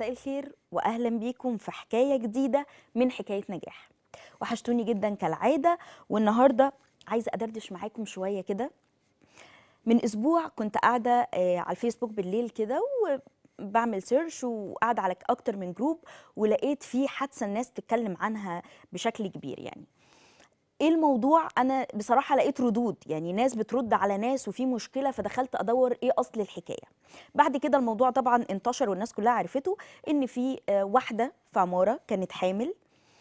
مساء الخير واهلا بيكم في حكايه جديده من حكايه نجاح وحشتوني جدا كالعاده والنهارده عايزه ادردش معاكم شويه كده من اسبوع كنت قاعده آه، على الفيسبوك بالليل كده وبعمل سيرش وقاعده على اكتر من جروب ولقيت فيه حادثه الناس تتكلم عنها بشكل كبير يعني ايه الموضوع انا بصراحه لقيت ردود يعني ناس بترد على ناس وفي مشكله فدخلت ادور ايه اصل الحكايه بعد كده الموضوع طبعا انتشر والناس كلها عرفته ان في آه، واحده في عماره كانت حامل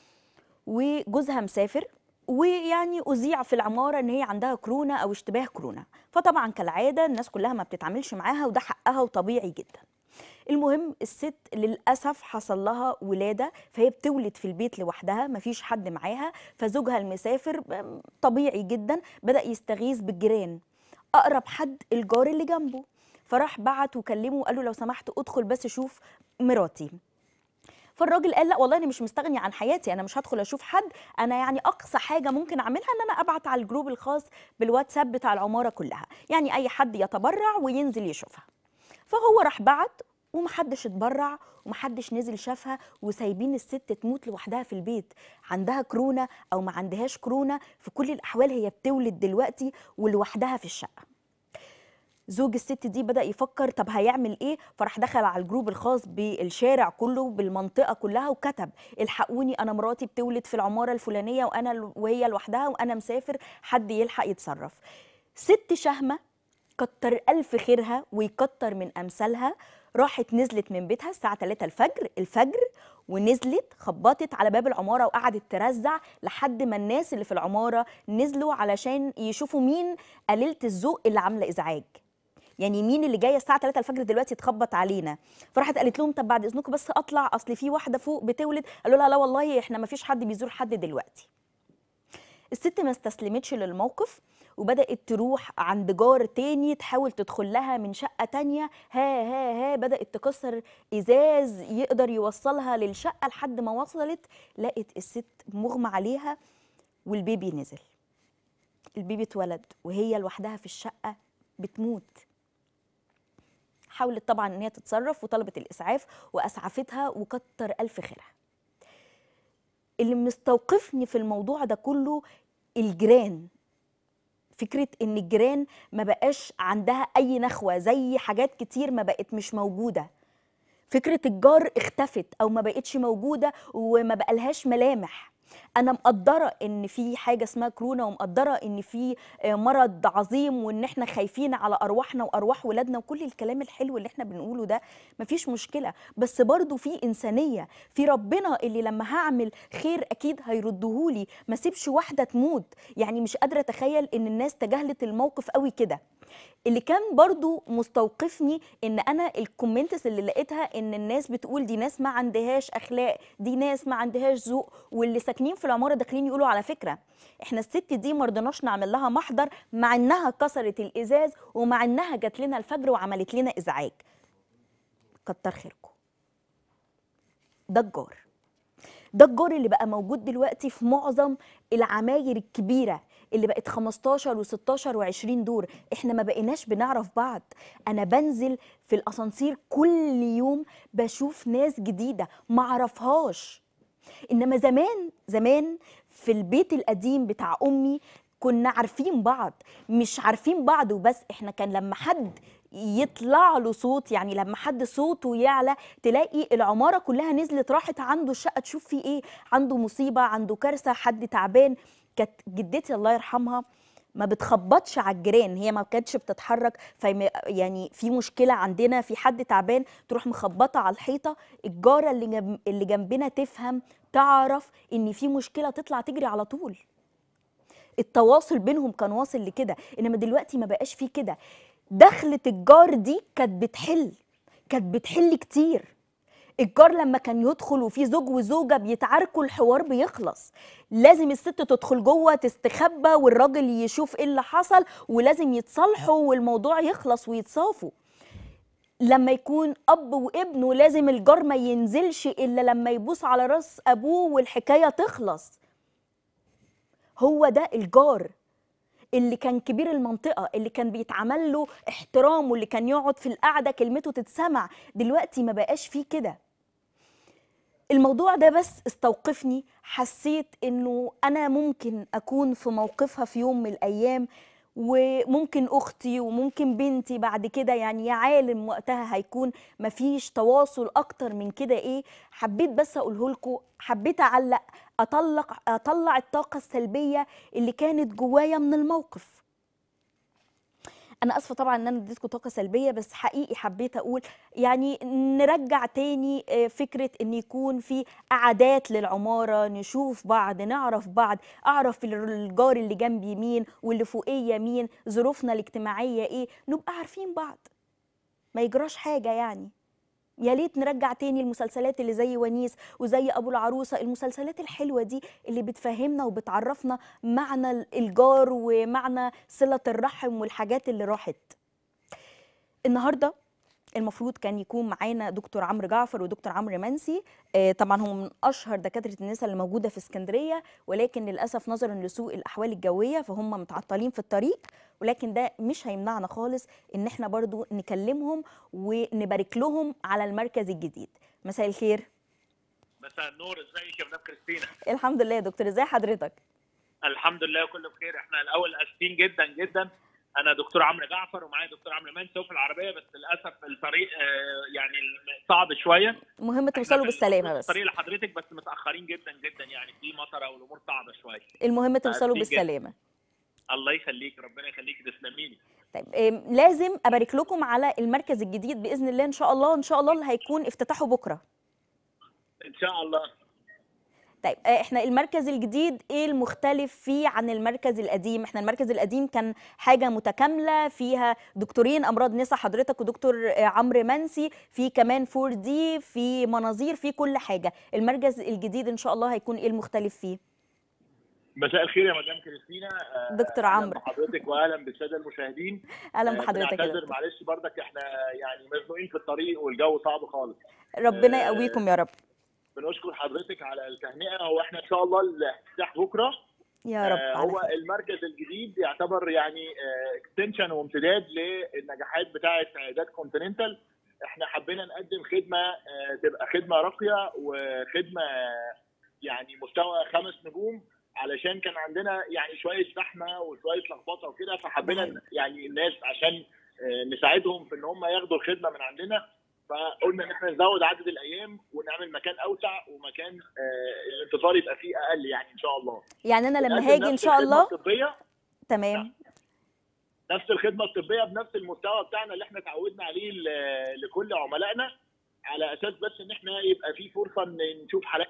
وجوزها مسافر ويعني اذيع في العماره ان هي عندها كورونا او اشتباه كورونا فطبعا كالعاده الناس كلها ما بتتعاملش معاها وده حقها وطبيعي جدا المهم الست للاسف حصل لها ولاده فهي بتولد في البيت لوحدها مفيش حد معاها فزوجها المسافر آم، طبيعي جدا بدا يستغيث بالجيران اقرب حد الجار اللي جنبه فراح بعت وكلمه وقال له لو سمحت ادخل بس شوف مراتي فالراجل قال لا والله انا مش مستغني عن حياتي انا مش هدخل اشوف حد انا يعني اقصى حاجه ممكن اعملها ان انا ابعت على الجروب الخاص بالواتساب بتاع العماره كلها يعني اي حد يتبرع وينزل يشوفها فهو راح بعت ومحدش اتبرع ومحدش نزل شافها وسايبين الست تموت لوحدها في البيت عندها كورونا او ما عندهاش كورونا في كل الاحوال هي بتولد دلوقتي ولوحدها في الشقه زوج الست دي بدأ يفكر طب هيعمل ايه فراح دخل على الجروب الخاص بالشارع كله بالمنطقة كلها وكتب الحقوني انا مراتي بتولد في العمارة الفلانية وانا ال- وهي لوحدها وانا مسافر حد يلحق يتصرف ست شهمة كتر ألف خيرها ويكتر من أمثالها راحت نزلت من بيتها الساعة 3 الفجر الفجر ونزلت خبطت على باب العمارة وقعدت ترزع لحد ما الناس اللي في العمارة نزلوا علشان يشوفوا مين قليلة الذوق اللي عاملة إزعاج يعني مين اللي جايه الساعه 3 الفجر دلوقتي تخبط علينا فراحت قالت لهم طب بعد اذنكم بس اطلع اصل في واحده فوق بتولد قالوا لها لا والله احنا ما فيش حد بيزور حد دلوقتي الست ما استسلمتش للموقف وبدات تروح عند جار تاني تحاول تدخل لها من شقه تانية ها ها ها بدات تكسر ازاز يقدر يوصلها للشقه لحد ما وصلت لقت الست مغمى عليها والبيبي نزل البيبي اتولد وهي لوحدها في الشقه بتموت حاولت طبعا ان هي تتصرف وطلبت الاسعاف واسعفتها وكتر الف خيرها اللي مستوقفني في الموضوع ده كله الجيران فكره ان الجيران ما بقاش عندها اي نخوه زي حاجات كتير ما بقت مش موجوده فكره الجار اختفت او ما بقتش موجوده وما بقالهاش ملامح انا مقدره ان في حاجه اسمها كورونا ومقدره ان في آه، مرض عظيم وان احنا خايفين على ارواحنا وارواح ولادنا وكل الكلام الحلو اللي احنا بنقوله ده مفيش مشكله بس برضو في انسانيه في ربنا اللي لما هعمل خير اكيد هيردهولي ما سيبش واحده تموت يعني مش قادره اتخيل ان الناس تجاهلت الموقف قوي كده اللي كان برضو مستوقفني ان انا الكومنتس اللي لقيتها ان الناس بتقول دي ناس ما عندهاش اخلاق دي ناس ما عندهاش ذوق واللي ساكنين في العماره داخلين يقولوا على فكره احنا الست دي ما رضيناش نعمل لها محضر مع انها كسرت الازاز ومع انها جات لنا الفجر وعملت لنا ازعاج كتر خيركم ده الجار ده الجار اللي بقى موجود دلوقتي في معظم العماير الكبيره اللي بقت 15 و16 و20 دور احنا ما بقيناش بنعرف بعض انا بنزل في الاسانسير كل يوم بشوف ناس جديده ما اعرفهاش انما زمان زمان في البيت القديم بتاع امي كنا عارفين بعض مش عارفين بعض وبس احنا كان لما حد يطلع له صوت يعني لما حد صوته يعلى تلاقي العماره كلها نزلت راحت عنده الشقه تشوف فيه ايه عنده مصيبه عنده كارثه حد تعبان كانت جدتي الله يرحمها ما بتخبطش على الجيران هي ما كانتش بتتحرك في يعني في مشكله عندنا في حد تعبان تروح مخبطه على الحيطه الجاره اللي جنب اللي جنبنا تفهم تعرف ان في مشكله تطلع تجري على طول التواصل بينهم كان واصل لكده انما دلوقتي ما بقاش فيه كده دخلة الجار دي كانت بتحل كانت بتحل كتير الجار لما كان يدخل وفي زوج وزوجه بيتعاركوا الحوار بيخلص لازم الست تدخل جوه تستخبى والراجل يشوف ايه اللي حصل ولازم يتصالحوا والموضوع يخلص ويتصافوا لما يكون اب وابنه لازم الجار ما ينزلش الا لما يبوس على راس ابوه والحكايه تخلص هو ده الجار اللي كان كبير المنطقة اللي كان بيتعمل له احترام واللي كان يقعد في القعدة كلمته تتسمع دلوقتي ما بقاش فيه كده الموضوع ده بس استوقفني حسيت انه انا ممكن اكون في موقفها في يوم من الايام وممكن اختي وممكن بنتي بعد كده يعني يا عالم وقتها هيكون مفيش تواصل اكتر من كده ايه حبيت بس اقوله لكم حبيت اعلق اطلق اطلع الطاقه السلبيه اللي كانت جوايا من الموقف انا اسفه طبعا ان انا اديتكم طاقه سلبيه بس حقيقي حبيت اقول يعني نرجع تاني آه، فكره ان يكون في قعدات للعماره نشوف بعض نعرف بعض اعرف الجار اللي جنبي مين واللي فوقيه مين ظروفنا الاجتماعيه ايه نبقى عارفين بعض ما يجراش حاجه يعني يا ريت نرجع تاني المسلسلات اللي زي ونيس وزي ابو العروسه المسلسلات الحلوه دي اللي بتفهمنا وبتعرفنا معنى الجار ومعنى صله الرحم والحاجات اللي راحت النهارده المفروض كان يكون معانا دكتور عمرو جعفر ودكتور عمرو منسي آه، طبعا هم من اشهر دكاتره النساء اللي موجوده في اسكندريه ولكن للاسف نظرا لسوء الاحوال الجويه فهم متعطلين في الطريق ولكن ده مش هيمنعنا خالص ان احنا برضو نكلمهم ونبارك لهم على المركز الجديد مساء الخير مساء النور ازيك يا مدام كريستينا الحمد لله يا دكتور ازي حضرتك الحمد لله كله بخير احنا الاول اسفين جدا جدا انا دكتور عمرو جعفر ومعايا دكتور عمرو منسي وفي العربيه بس للاسف الطريق آه، يعني صعب شويه المهم توصلوا بالسلامه بس الطريق لحضرتك بس متاخرين جدا جدا يعني في مطره والامور صعبه شويه المهم توصلوا أكيد جداً. بالسلامه الله يخليك ربنا يخليك تسلمي لي طيب آم، لازم ابارك لكم على المركز الجديد باذن الله ان شاء الله ان شاء الله اللي هيكون افتتاحه بكره ان شاء الله طيب آه، احنا المركز الجديد ايه المختلف فيه عن المركز القديم احنا المركز القديم كان حاجه متكامله فيها دكتورين امراض نساء حضرتك ودكتور آه، عمرو منسي في كمان 4 دي في مناظير في كل حاجه المركز الجديد ان شاء الله هيكون ايه المختلف فيه مساء الخير يا مدام كريستينا آه، دكتور أهلاً عمرو. بحضرتك واهلا بالساده المشاهدين اهلا آه، بحضرتك يا بنعتذر دكتور معلش بردك احنا يعني مزنوقين في الطريق والجو صعب خالص ربنا آه، يقويكم يا رب بنشكر حضرتك على التهنئه هو احنا ان شاء الله الافتتاح بكره يا رب آه، على هو خير. المركز الجديد يعتبر يعني اكستنشن وامتداد للنجاحات بتاعه عيادات كونتيننتال احنا حبينا نقدم خدمه آه، تبقى خدمه راقيه وخدمه يعني مستوى خمس نجوم علشان كان عندنا يعني شويه زحمه وشويه لخبطه وكده فحبينا نعم. يعني الناس عشان آه، نساعدهم في ان هم ياخدوا الخدمه من عندنا فقلنا ان احنا نزود عدد الايام ونعمل مكان اوسع ومكان آه، الانتظار يبقى فيه اقل يعني ان شاء الله يعني انا لما نقدم هاجي ان نفس شاء الخدمة الله الطبيه تمام نفس الخدمه الطبيه بنفس المستوى بتاعنا اللي احنا اتعودنا عليه ل- لكل عملائنا على اساس بس ان احنا يبقى في فرصه ان نشوف حالات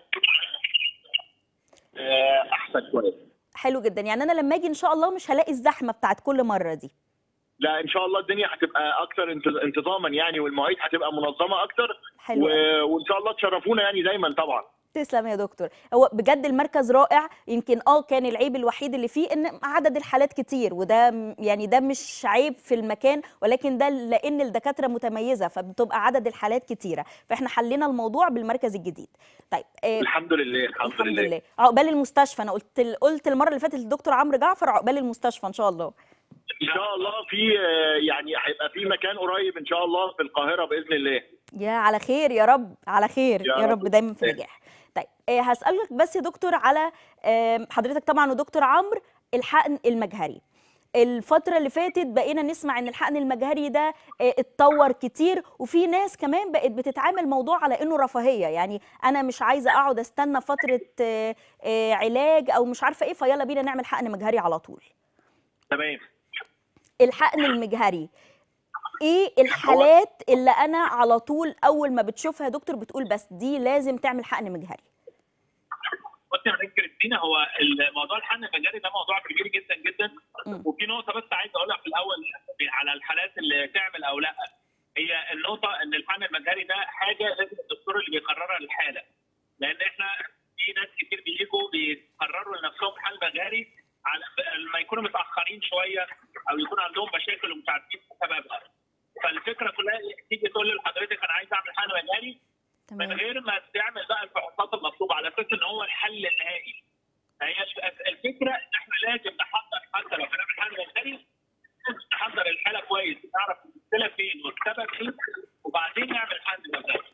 آه، احسن شويه حلو جدا يعني انا لما اجي ان شاء الله مش هلاقي الزحمه بتاعت كل مره دي لا ان شاء الله الدنيا هتبقى اكتر انت- انتظاما يعني والمواعيد هتبقى منظمه اكتر حلو و... أوي. وان شاء الله تشرفونا يعني دايما طبعا تسلم يا دكتور هو بجد المركز رائع يمكن اه كان العيب الوحيد اللي فيه ان عدد الحالات كتير وده م- يعني ده مش عيب في المكان ولكن ده لان الدكاتره متميزه فبتبقى عدد الحالات كتيره فاحنا حلينا الموضوع بالمركز الجديد طيب آه الحمد لله الحمد, الحمد لله عقبال المستشفى انا قلت قلت المره اللي فاتت للدكتور عمرو جعفر عقبال المستشفى ان شاء الله ان شاء الله في آه، يعني هيبقى في مكان قريب ان شاء الله في القاهره باذن الله يا على خير يا رب على خير يا يا رب رب. دايما في نجاح طيب آه، هسألك بس يا دكتور على آم، حضرتك طبعا ودكتور عمرو الحقن المجهري الفترة اللي فاتت بقينا نسمع ان الحقن المجهري ده آه، اتطور كتير وفي ناس كمان بقت بتتعامل موضوع على انه رفاهية يعني انا مش عايزة اقعد استنى فترة آه، آه، علاج او مش عارفة ايه فيلا بينا نعمل حقن مجهري على طول تمام الحقن المجهري ايه الحالات اللي انا على طول اول ما بتشوفها يا دكتور بتقول بس دي لازم تعمل حقن مجهري بصي يا مدام كريستينا هو الموضوع الحقن المجاري ده موضوع كبير جدا جدا مم. وفي نقطه بس عايز اقولها في الاول على الحالات اللي تعمل او لا هي النقطه ان الحقن المجاري ده حاجه لازم الدكتور اللي بيقررها للحاله لان احنا في ناس كتير بيجوا بيقرروا لنفسهم حل مجاري على لما يكونوا متاخرين شويه او يكون عندهم مشاكل ومش عارفين سببها فالفكره كلها تيجي تقول لحضرتك انا عايز اعمل حقن مجاري من تمام غير ما تعمل بقى الفحوصات المطلوبه على اساس ان هو الحل النهائي. فهي الفكره ان احنا لازم نحضر حتى لو هنعمل حل مجاني نحضر الحاله كويس نعرف المشكله فين والسبب فين وبعدين نعمل حل مجاني.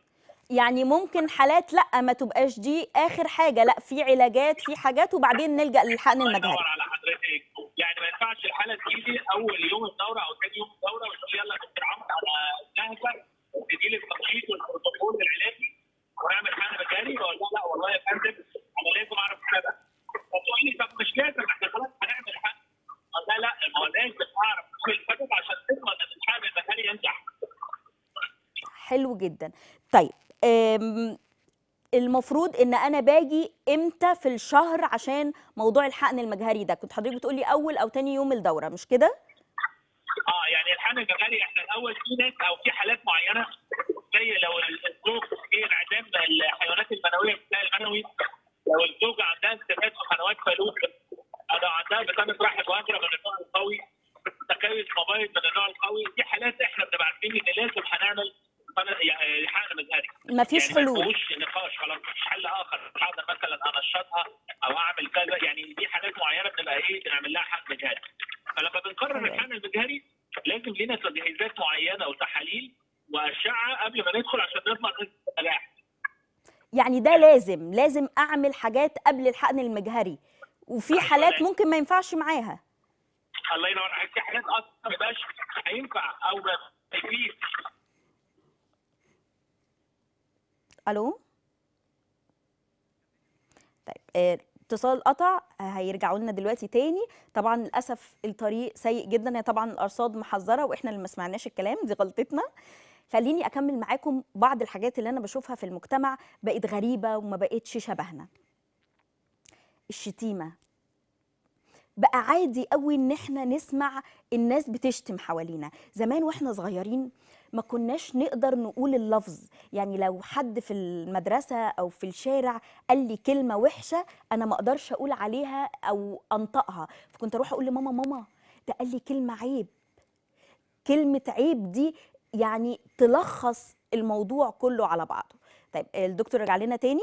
يعني ممكن حالات لا ما تبقاش دي اخر حاجه لا في علاجات في حاجات وبعدين نلجا للحقن الله المجهري ينور على حضرتك يعني ما ينفعش الحاله تيجي اول يوم الدوره او ثاني يوم الدوره وتقول يلا يا دكتور عمرو على جاهزه تدي لي التنشيط والبروتوكول العلاجي ونعمل حقن مجاني بقول لها لا والله يا فندم انا لازم اعرف السبب فتقول لي طب مش لازم احنا خلاص هنعمل حقن قال لها لا ما هو لازم اعرف كل السبب عشان تضمن ان الحقن المجاني ينجح حلو جدا طيب أم، المفروض ان انا باجي امتى في الشهر عشان موضوع الحقن المجهري ده كنت حضرتك بتقولي اول او تاني يوم الدوره مش كده اه يعني الحقن المجاني احنا الاول في ناس او في حالات معينه زي لو الزوج في انعدام الحيوانات المنويه في السائل المنوي لو الزوجه عندها انتفاخ في قنوات فالوس او لو عندها بطانه رحم واجره من النوع القوي تكيس مبايض من النوع القوي دي حالات احنا بنبقى عارفين ان لازم هنعمل قناة- يعني حقن مجهري مفيش يعني ما حلول فيهوش نقاش خلاص مفيش حل اخر هقدر مثلا انشطها او اعمل كذا يعني دي حالات معينه بنبقى ايه بنعمل لها حقن مجهري فلما بنقرر حلو. الحقن المجهري لازم لينا تجهيزات معينه وتحاليل واشعه قبل ما ندخل عشان نضمن نسبه النجاح يعني ده لازم لازم اعمل حاجات قبل الحقن المجهري وفي أيوة حالات لازم. ممكن ما ينفعش معاها الله ينور عليك في حالات اصلا ما يبقاش هينفع او ما فيش الو طيب آه، اتصال قطع آه، هيرجعوا لنا دلوقتي تاني طبعا للاسف الطريق سيء جدا هي طبعا الارصاد محذره واحنا اللي ما سمعناش الكلام دي غلطتنا خليني اكمل معاكم بعض الحاجات اللي انا بشوفها في المجتمع بقت غريبه وما بقتش شبهنا الشتيمه بقى عادي قوي ان احنا نسمع الناس بتشتم حوالينا زمان واحنا صغيرين ما كناش نقدر نقول اللفظ يعني لو حد في المدرسة أو في الشارع قال لي كلمة وحشة أنا ما أقدرش أقول عليها أو أنطقها فكنت أروح أقول لماما ماما ده قال لي كلمة عيب كلمة عيب دي يعني تلخص الموضوع كله على بعضه طيب الدكتور رجع لنا تاني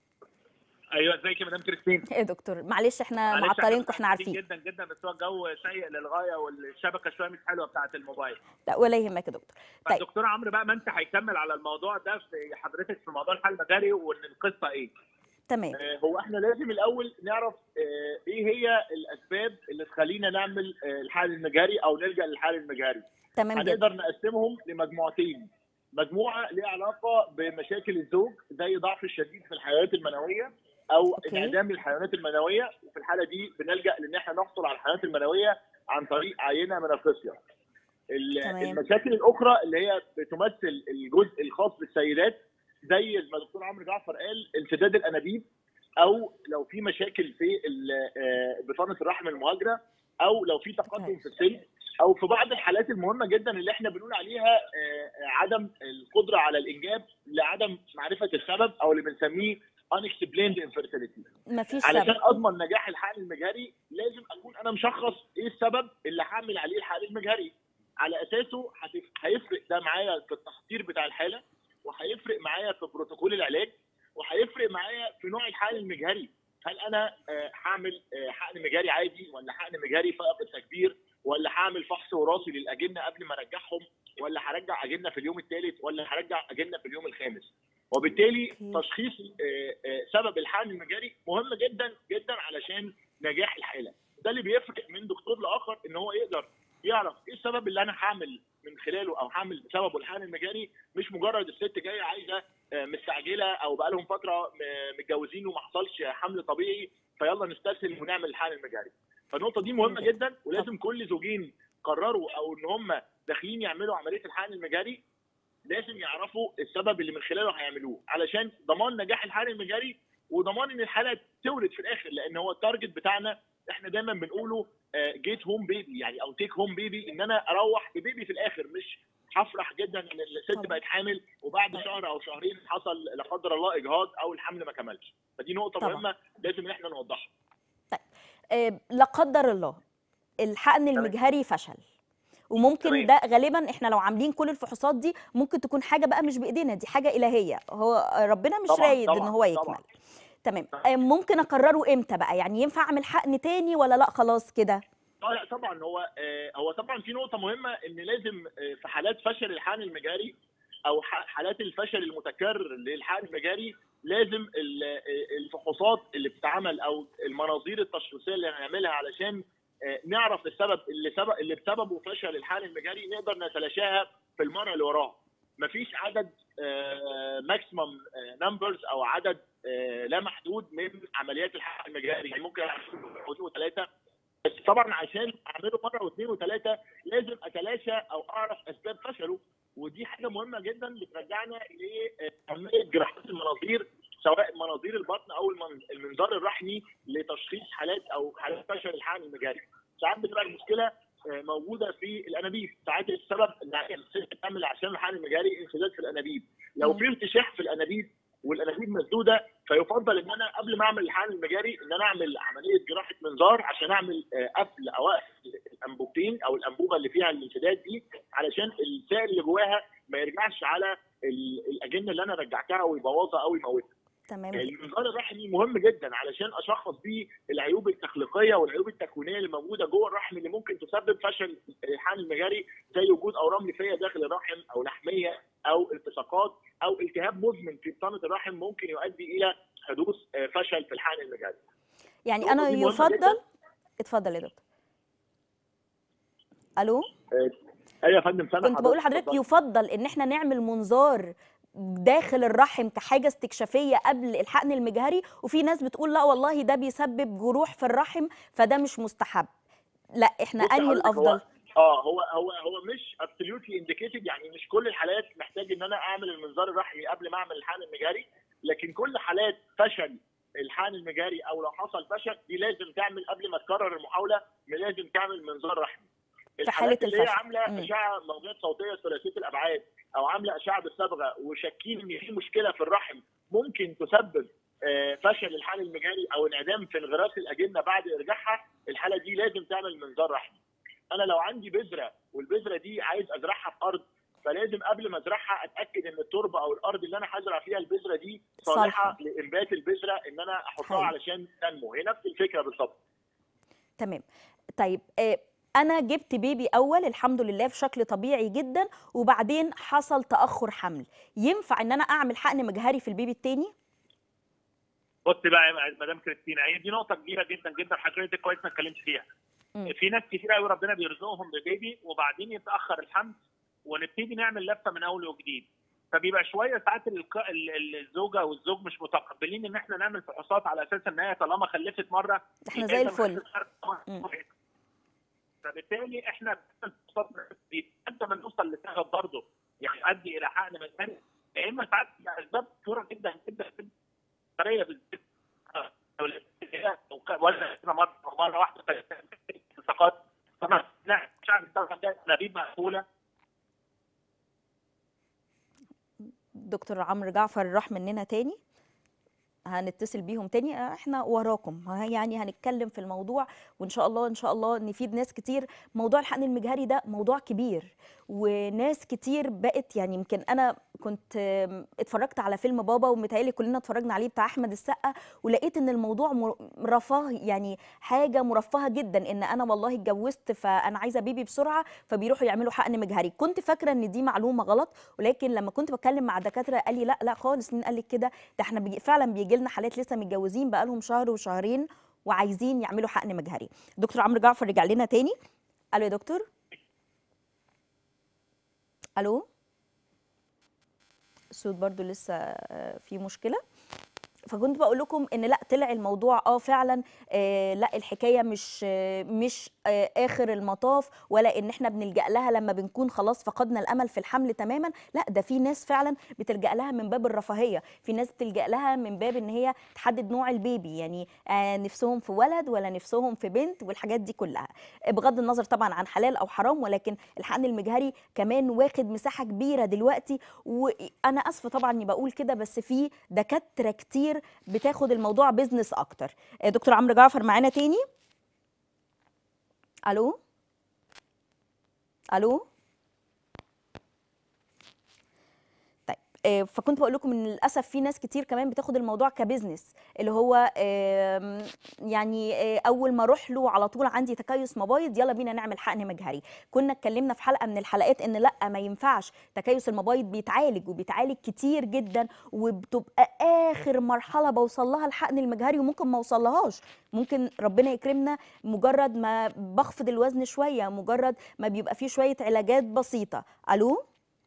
ايوه ازيك يا مدام كريستين ايه يا دكتور معلش احنا معلش معطلينكم احنا متأسفين عارفين جدا جدا بس هو الجو سيء للغايه والشبكه شويه مش حلوه بتاعه الموبايل لا ولا يهمك يا دكتور طيب فالدكتور عمرو بقى ما انت هيكمل على الموضوع ده في حضرتك في موضوع الحل المجاري وان القصه ايه تمام آه، هو احنا لازم الاول نعرف آه، ايه هي الاسباب اللي تخلينا نعمل آه، الحال المجاري او نلجا للحال المجاري تمام جدا هنقدر نقسمهم لمجموعتين مجموعه ليها علاقه بمشاكل الزوج زي ضعف الشديد في الحيوانات المنويه او أوكي. انعدام الحيوانات المنويه وفي الحاله دي بنلجا لان احنا نحصل على الحيوانات المنويه عن طريق عينه من الخصيه ال- تمام. المشاكل الاخرى اللي هي بتمثل الجزء الخاص بالسيدات زي ما الدكتور عمرو جعفر قال انسداد الانابيب او لو في مشاكل في ال- آه، بطانه الرحم المهاجره او لو في تقدم في السن او في بعض الحالات المهمه جدا اللي احنا بنقول عليها آه، آه، عدم القدره على الانجاب لعدم معرفه السبب او اللي بنسميه unexplained infertility مفيش علشان سبب اضمن نجاح الحقن المجهري لازم اكون انا مشخص ايه السبب اللي هعمل عليه الحقن المجهري على اساسه هتف- هيفرق ده معايا في التخطير بتاع الحاله وهيفرق معايا في بروتوكول العلاج وهيفرق معايا في نوع الحقن المجهري هل انا آه، هعمل آه، حقن مجهري عادي ولا حقن مجهري فائق التكبير ولا هعمل فحص وراثي للاجنه قبل ما ارجعهم ولا هرجع اجنه في اليوم الثالث ولا هرجع اجنه في اليوم الخامس وبالتالي أوكي. تشخيص آه، آه، سبب الحقن المجاري مهم جدا جدا علشان نجاح الحاله ده اللي بيفرق من دكتور لاخر ان هو يقدر يعرف ايه السبب اللي انا هعمل من خلاله او هعمل بسببه الحقن المجاري مش مجرد الست جايه عايزه آه، مستعجله او بقالهم فتره م- متجوزين وما حصلش حمل طبيعي فيلا نستسهل ونعمل الحقن المجاري فالنقطه دي مهمه جدا. جدا ولازم كل زوجين قرروا او ان هم داخلين يعملوا عمليه الحقن المجاري لازم يعرفوا السبب اللي من خلاله هيعملوه علشان ضمان نجاح الحقن المجاري وضمان ان الحاله تولد في الاخر لان هو التارجت بتاعنا احنا دايما بنقوله جيت هوم بيبي يعني او تيك هوم بيبي ان انا اروح ببيبي في الاخر مش هفرح جدا ان الست طبعا. بقت حامل وبعد شهر او شهرين حصل لا قدر الله اجهاض او الحمل ما كملش فدي نقطه طبعا. مهمه لازم ان احنا نوضحها آه، لا قدر الله الحقن المجهري فشل وممكن تمام. ده غالبا احنا لو عاملين كل الفحوصات دي ممكن تكون حاجه بقى مش بايدينا دي حاجه الهيه هو ربنا مش طبعاً، رايد ان طبعاً، هو يكمل طبعاً. تمام آه، ممكن اقرره امتى بقى يعني ينفع اعمل حقن تاني ولا لا خلاص كده اه لا طبعا هو آه هو طبعا في نقطه مهمه ان لازم آه في حالات فشل الحقن المجاري او ح- حالات الفشل المتكرر للحقن المجاري لازم ال- الفحوصات اللي بتتعمل او المناظير التشخيصيه اللي هنعملها علشان آه، نعرف السبب اللي سبب اللي بسببه فشل الحقن المجاري نقدر نتلاشاها في المره اللي وراها. مفيش عدد ماكسيمم نمبرز او عدد آه، لا محدود من عمليات الحقن المجاري يعني ممكن اعمله وثلاثه بس طبعا عشان اعمله مره واثنين وثلاثه لازم اتلاشى او اعرف اسباب فشله ودي حاجه مهمه جدا بترجعنا لاهميه جراحات المناظير سواء مناظير البطن او المن- المنظار الرحمي لتشخيص حالات او حالات فشل الحقن المجاري. ساعات بتبقى المشكله آه، موجوده في الانابيب، ساعات السبب ان الست بتعمل عشان الحقن المجاري انسداد في الانابيب. لو مم. في ارتشاح في الانابيب والانابيب مسدوده فيفضل ان انا قبل ما اعمل الحقن المجاري ان انا اعمل عمليه جراحه منظار عشان اعمل آه، قفل او اقفل الانبوبتين او الانبوبه اللي فيها الانسداد دي علشان السائل اللي جواها ما يرجعش على ال- الاجنه اللي انا رجعتها ويبوظها او يموتها. تمام المنظار الرحمي مهم جدا علشان اشخص بيه العيوب التخليقيه والعيوب التكوينيه اللي موجوده جوه الرحم اللي ممكن تسبب فشل الحقن المجاري زي وجود اورام ليفيه داخل الرحم او لحميه او التصاقات او التهاب مزمن في بطانه الرحم ممكن يؤدي الى حدوث آه، فشل في الحقن المجاري. يعني النقطة انا دي مهمة يفضل جداً. اتفضل يا دكتور الو ايوه يا فندم سامع كنت بقول لحضرتك اتفضل. يفضل ان احنا نعمل منظار داخل الرحم كحاجه استكشافيه قبل الحقن المجهري وفي ناس بتقول لا والله ده بيسبب جروح في الرحم فده مش مستحب لا احنا بصي انهي حضرتك، هو- الافضل اه هو هو هو مش ابسوليوتلي انديكيتد يعني مش كل الحالات محتاج ان انا اعمل المنظار الرحمي قبل ما اعمل الحقن المجاري لكن كل حالات فشل الحقن المجاري او لو حصل فشل دي لازم تعمل قبل ما تكرر المحاوله لازم تعمل منظار رحمي حالة الحالات اللي هي الفشل. عامله مم. اشعه موجات صوتيه ثلاثيه الابعاد او عامله اشعه بالصبغه وشاكين ان في مشكله في الرحم ممكن تسبب آه، فشل الحقن المجاري او انعدام في انغراس الاجنه بعد ارجاعها الحاله دي لازم تعمل منظار رحمي انا لو عندي بذره والبذره دي عايز ازرعها في ارض فلازم قبل ما ازرعها اتاكد ان التربه او الارض اللي انا هزرع فيها البذره دي صالحة. صالحه لانبات البذره ان انا احطها حلو. علشان تنمو هي نفس الفكره بالظبط تمام طيب آه، انا جبت بيبي اول الحمد لله في شكل طبيعي جدا وبعدين حصل تاخر حمل ينفع ان انا اعمل حقن مجهري في البيبي التاني بصي بقى يا مدام كريستينا هي دي نقطه كبيره جدا جدا حضرتك كويس ما اتكلمتش فيها مم. في ناس كتير قوي ربنا بيرزقهم ببيبي وبعدين يتاخر الحمل ونبتدي نعمل لفه من اول وجديد فبيبقى شويه ساعات الك- ال- ال- الزوجه والزوج مش متقبلين ان احنا نعمل فحوصات على اساس ان هي طالما خلفت مره احنا يبقى زي إذا الفل. ما خلفتش مم. مرة. فبالتالي احنا بنعمل فحوصات دي حتى ما نوصل لسبب برضه يعني يؤدي الى حقن مجاني يا اما ساعات اسباب كثيره جدا جدا جدا طريه بالذات آه، ولا مره مره واحده التقاط طبعا لا شعب الدوله ده انابيب مقفوله دكتور عمرو جعفر راح مننا تاني هنتصل بيهم تاني آه، احنا وراكم ها- يعني هنتكلم في الموضوع وان شاء الله ان شاء الله نفيد ناس كتير موضوع الحقن المجهري ده موضوع كبير وناس كتير بقت يعني يمكن انا كنت آم، اتفرجت على فيلم بابا ومتهيألي كلنا اتفرجنا عليه بتاع احمد السقا ولقيت ان الموضوع مر- رفاه يعني حاجه مرفهه جدا ان انا والله اتجوزت فانا عايزه بيبي بسرعه فبيروحوا يعملوا حقن مجهري كنت فاكره ان دي معلومه غلط ولكن لما كنت بتكلم مع دكاتره قال لي لا لا خالص مين قال لك كده ده احنا بيجي فعلا بيجي لنا حالات لسه متجوزين بقالهم شهر وشهرين وعايزين يعملوا حقن مجهري دكتور عمرو جعفر رجع لنا تاني الو يا دكتور الو الصوت برضو لسه آه، في مشكله فكنت بقول لكم ان لا طلع الموضوع اه فعلا آه لا الحكايه مش آه مش آه اخر المطاف ولا ان احنا بنلجا لها لما بنكون خلاص فقدنا الامل في الحمل تماما لا ده في ناس فعلا بتلجا لها من باب الرفاهيه في ناس بتلجا لها من باب ان هي تحدد نوع البيبي يعني آه نفسهم في ولد ولا نفسهم في بنت والحاجات دي كلها بغض النظر طبعا عن حلال او حرام ولكن الحقن المجهري كمان واخد مساحه كبيره دلوقتي وانا اسفه طبعا اني بقول كده بس في دكاتره كتير بتاخد الموضوع بيزنس اكتر آه، دكتور عمرو جعفر معانا تاني الو الو طيب آه، فكنت بقول لكم ان للاسف في ناس كتير كمان بتاخد الموضوع كبزنس اللي هو آم، يعني آه، اول ما اروح له على طول عندي تكيس مبايض يلا بينا نعمل حقن مجهري كنا اتكلمنا في حلقه من الحلقات ان لا ما ينفعش تكيس المبايض بيتعالج وبيتعالج كتير جدا وبتبقى اخر مرحله بوصل لها الحقن المجهري وممكن ما اوصلهاش ممكن ربنا يكرمنا مجرد ما بخفض الوزن شويه مجرد ما بيبقى فيه شويه علاجات بسيطه الو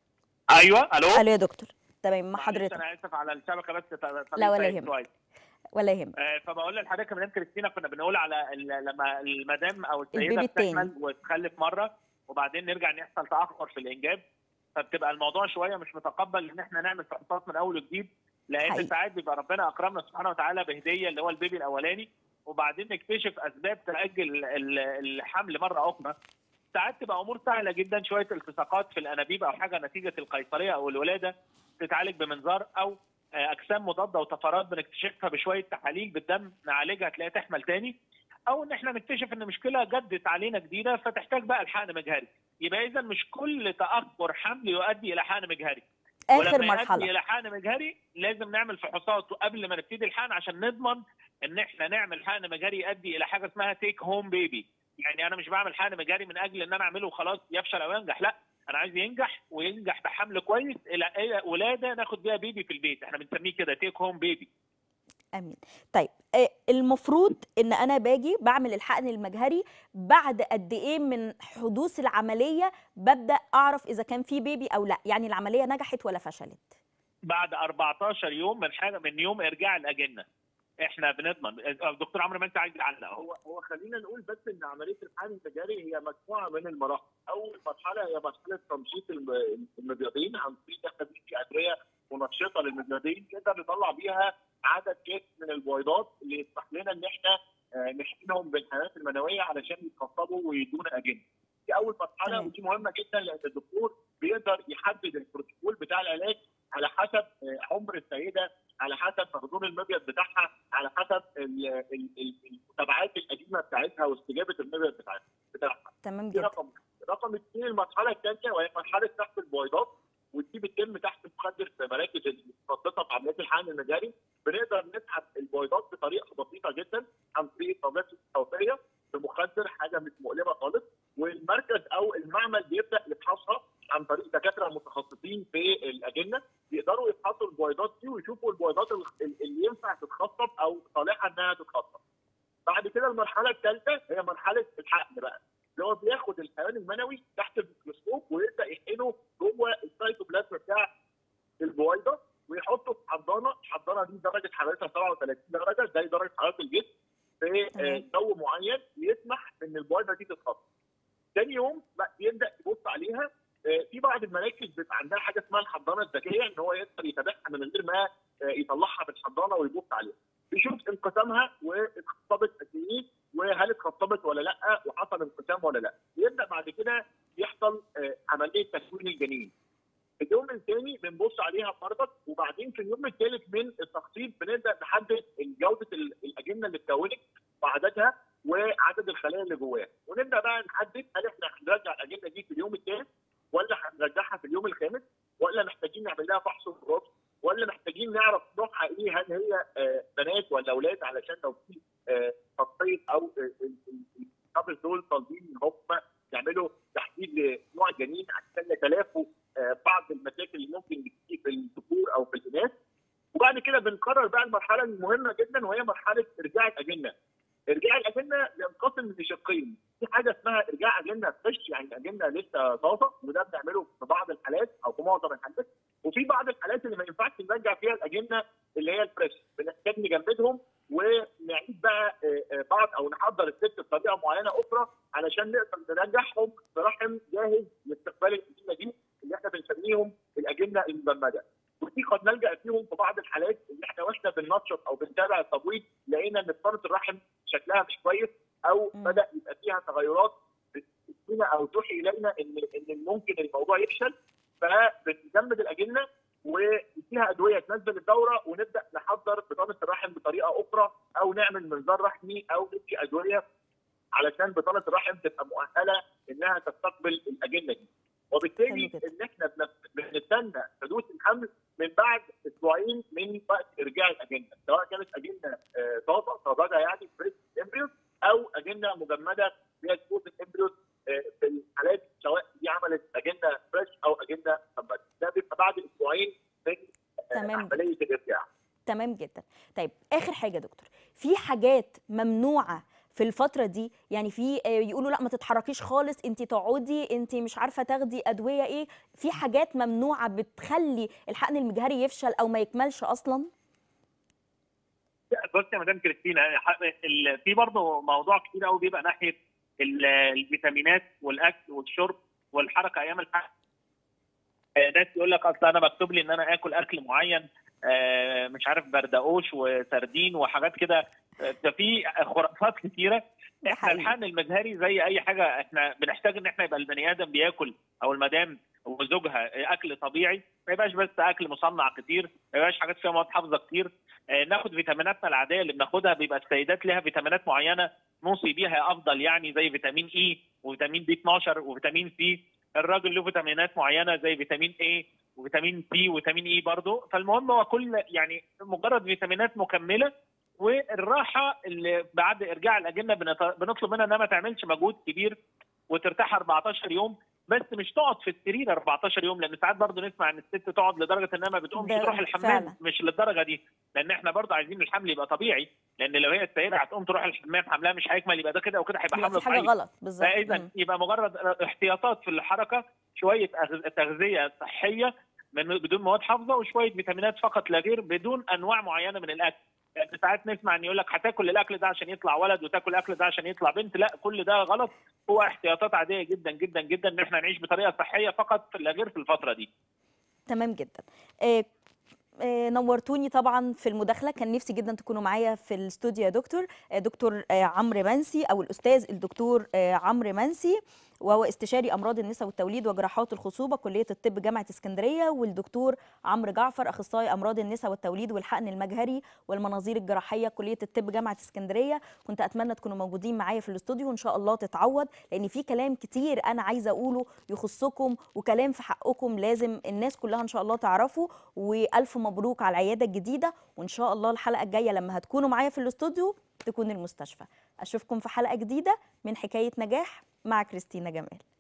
ايوه الو الو يا دكتور تمام مع معلش حضرتك انا اسف على الشبكه بس لا ولا يهمك. ولا يهمك آه، فبقول لحضرتك من كريستينا كنا بنقول على ال- لما المدام او السيده البيبي التاني. بتحمل وتخلف مره وبعدين نرجع ان يحصل تاخر في الانجاب فبتبقى الموضوع شويه مش متقبل ان احنا نعمل فحوصات من اول وجديد لان حقيقي. ساعات بيبقى ربنا اكرمنا سبحانه وتعالى بهديه اللي هو البيبي الاولاني وبعدين نكتشف اسباب تاجل ال- الحمل مره اخرى ساعات تبقى امور سهله جدا شويه التصاقات في الانابيب او حاجه نتيجه القيصريه او الولاده تتعالج بمنظار او آه، اجسام مضاده وطفرات بنكتشفها بشويه تحاليل بالدم نعالجها تلاقيها تحمل تاني او ان احنا نكتشف ان مشكله جدت علينا جديده فتحتاج بقى الحقن مجهري يبقى اذا مش كل تاخر حمل يؤدي الى حقن مجهري اخر ولما مرحله يؤدي الى حقن مجهري لازم نعمل فحوصات قبل ما نبتدي الحقن عشان نضمن ان احنا نعمل حقن مجهري يؤدي الى حاجه اسمها تيك هوم بيبي يعني انا مش بعمل حقن مجهري من اجل ان انا اعمله وخلاص يفشل او ينجح لا انا عايز ينجح وينجح بحمل كويس الى إلى ولاده ناخد بيها بيبي في البيت احنا بنسميه كده تيك هوم بيبي امين طيب آه، المفروض ان انا باجي بعمل الحقن المجهري بعد قد ايه من حدوث العمليه ببدا اعرف اذا كان في بيبي او لا يعني العمليه نجحت ولا فشلت بعد 14 يوم من حاجه من يوم ارجاع الاجنه احنا بنضمن دكتور عمرو ما انت عايز تعلق اهو هو هو خلينا نقول بس ان عمليه الحقن التجاري هي مجموعه من المراحل، اول مرحله هي مرحله تنشيط الم- المبيضين عن طريق احنا في ادويه منشطه للمبيضين نقدر نطلع بيها عدد كافي من البويضات اللي يسمح لنا ان احنا آه، نحقنهم بالحيوانات المنويه علشان يتخصبوا ويدونا اجنه. دي اول مرحله تمام. ودي مهمه جدا لان الدكتور بيقدر يحدد البروتوكول بتاع العلاج على حسب آه، عمر السيده على حسب مخزون المبيض بتاعها على حسب ال- ال- ال- المتابعات القديمه بتاعتها واستجابه المبيض بتاعتها بتاعها تمام دي جدا رقم واحد. رقم اثنين المرحله الثانيه وهي مرحله سحب البويضات ودي بتتم تحت مخدر في مراكز المتخصصه في عمليات الحقن المجاري بنقدر نسحب البويضات بطريقه بسيطه جدا عن طريق الطاقات الصوتيه بمخدر حاجه مش مؤلمه خالص والمركز او المعمل بيبدا يفحصها عن طريق دكاتره متخصصين في الاجنه يقدروا يفحصوا البويضات دي ويشوفوا البويضات ال- اللي ينفع تتخصب او صالحه انها تتخصب. بعد كده المرحله الثالثه هي مرحله الحقن بقى اللي هو بياخد الحيوان المنوي تحت الميكروسكوب ويبدا يحقنه جوه السيتوبلازم بتاع البويضه ويحطه في حضانه، الحضانه دي درجه حرارتها 37 درجه زي درجه حراره الجسم في تمام. آه، جو معين يسمح ان البويضه دي تتخصب. تاني يوم بقى يبدا يبص عليها آه، في بعض المراكز بيبقى عندها حاجه اسمها الحضانه الذكيه ان هو يقدر يتابعها من غير ما آه، يطلعها من الحضانه ويبص عليها. بيشوف انقسامها واتخطبت قد ايه وهل اتخطبت ولا لا وحصل انقسام ولا لا. يبدا بعد كده يحصل آه، عمليه تكوين الجنين. اليوم الثاني بنبص عليها برضك وبعدين في اليوم الثالث من التخطيط بنبدا نحدد جوده ال- الاجنه اللي اتكونت وعددها وعدد الخلايا اللي جواها ونبدا بقى نحدد هل احنا هنرجع الاجنه دي في اليوم الثالث ولا هنرجعها في اليوم الخامس ولا محتاجين نعمل لها فحص وراث ولا محتاجين نعرف نوعها ايه هل هي آه، بنات ولا اولاد علشان لو في آه، تخطيط او آه، ال- ال- الكابلز دول طالبين ان هم يعملوا تحديد لنوع الجنين عشان يتلافوا آه، بعض المشاكل اللي ممكن بتيجي في الذكور او في الاناث وبعد كده بنقرر بقى المرحله المهمه جدا وهي مرحله ارجاع الاجنه. ارجاع الاجنه ينقسم لشقين، في حاجه اسمها ارجاع اجنه فريش يعني الاجنه لسه طازه وده بنعمله في بعض الحالات او في معظم الحالات وفي بعض الحالات اللي ما ينفعش نرجع فيها الاجنه اللي هي الفريش بنحتاج نجمدهم ونعيد بقى آه، آه، بعض او نحضر الست بطريقه معينه اخرى علشان نقدر نرجعهم في رحم جاهز لاستقبال الاجنه دي اللي احنا بنسميهم الاجنه المجمده. ودي قد نلجا فيهم في بعض الحالات ان احنا واحنا بننشط او بنتابع التبويض لقينا ان بطانه الرحم شكلها مش كويس او مم. بدا يبقى فيها تغيرات بتدينا او توحي الينا ان ان ممكن الموضوع يفشل فبنجمد الاجنه وفيها ادويه تنزل الدوره ونبدا نحضر بطانه الرحم بطريقه اخرى او نعمل منظار رحمي او ندي ادويه علشان بطانه الرحم تبقى مؤهله انها تستقبل الاجنه دي. وبالتالي حلو جدا. ان احنا بنف- بنستنى حدوث الحمل من بعد اسبوعين من وقت ارجاع الاجنه سواء كانت اجنه آه، طازه طازجه يعني فريش امبريوس او اجنه مجمده فيها سبوت الامبريوس آه، في الحالات سواء دي عملت اجنه فريش او اجنه مجمده ده بيبقى بعد اسبوعين من آه، تمام. عمليه الارجاع تمام جدا طيب اخر حاجه يا دكتور في حاجات ممنوعه في الفتره دي يعني في آه، يقولوا لا ما تتحركيش خالص انت تقعدي انت مش عارفه تاخدي ادويه ايه في حاجات ممنوعه بتخلي الحقن المجهري يفشل او ما يكملش اصلا بص يا مدام كريستينا ح- ال- في برضه موضوع كتير قوي بيبقى ناحيه ال- الفيتامينات والاكل والشرب والحركه ايام الحمل آه، ناس يقول لك اصل انا مكتوب لي ان انا اكل اكل معين آه، مش عارف بردقوش وسردين وحاجات كده آه، ده في خرافات كتيره ده احنا حقيقي. الحقن المجهري زي اي حاجه احنا بنحتاج ان احنا يبقى البني ادم بياكل او المدام وزوجها اكل طبيعي ما يبقاش بس اكل مصنع كتير ما يبقاش حاجات فيها مواد حافظه كتير آه، ناخد فيتاميناتنا العاديه اللي بناخدها بيبقى السيدات لها فيتامينات معينه نوصي بيها افضل يعني زي فيتامين اي وفيتامين بي 12 وفيتامين سي الراجل له فيتامينات معينه زي فيتامين اي وفيتامين سي وفيتامين اي برضه فالمهم هو كل يعني مجرد فيتامينات مكمله والراحه اللي بعد ارجاع الاجنه بنط- بنطلب منها انها ما تعملش مجهود كبير وترتاح 14 يوم بس مش تقعد في السرير 14 يوم لان ساعات برضه نسمع ان الست تقعد لدرجه انها ما بتقومش ده تروح الحمام فعلا. مش للدرجه دي لان احنا برضه عايزين الحمل يبقى طبيعي لان لو هي السيده هتقوم تروح الحمام حملها مش هيكمل يبقى ده كده وكده هيبقى يبقى حمل في حاجه صحيح غلط بالظبط فاذا مم. يبقى مجرد احتياطات في الحركه شويه أغ- تغذيه صحيه من بدون مواد حافظه وشويه فيتامينات فقط لا غير بدون انواع معينه من الاكل يعني ساعات نسمع ان يقول لك هتاكل الاكل ده عشان يطلع ولد وتاكل الاكل ده عشان يطلع بنت لا كل ده غلط هو احتياطات عاديه جدا جدا جدا ان احنا نعيش بطريقه صحيه فقط لا غير في الفتره دي تمام جدا آه، آه، نورتوني طبعا في المداخله كان نفسي جدا تكونوا معايا في الاستوديو يا دكتور آه، دكتور آه، عمرو منسي او الاستاذ الدكتور آه، عمرو منسي وهو استشاري امراض النساء والتوليد وجراحات الخصوبه كليه الطب جامعه اسكندريه والدكتور عمرو جعفر اخصائي امراض النساء والتوليد والحقن المجهري والمناظير الجراحيه كليه الطب جامعه اسكندريه كنت اتمنى تكونوا موجودين معايا في الاستوديو وان شاء الله تتعوض لان في كلام كتير انا عايزه اقوله يخصكم وكلام في حقكم لازم الناس كلها ان شاء الله تعرفوا والف مبروك على العياده الجديده وان شاء الله الحلقه الجايه لما هتكونوا معايا في الاستوديو تكون المستشفى اشوفكم في حلقه جديده من حكايه نجاح مع كريستينا جمال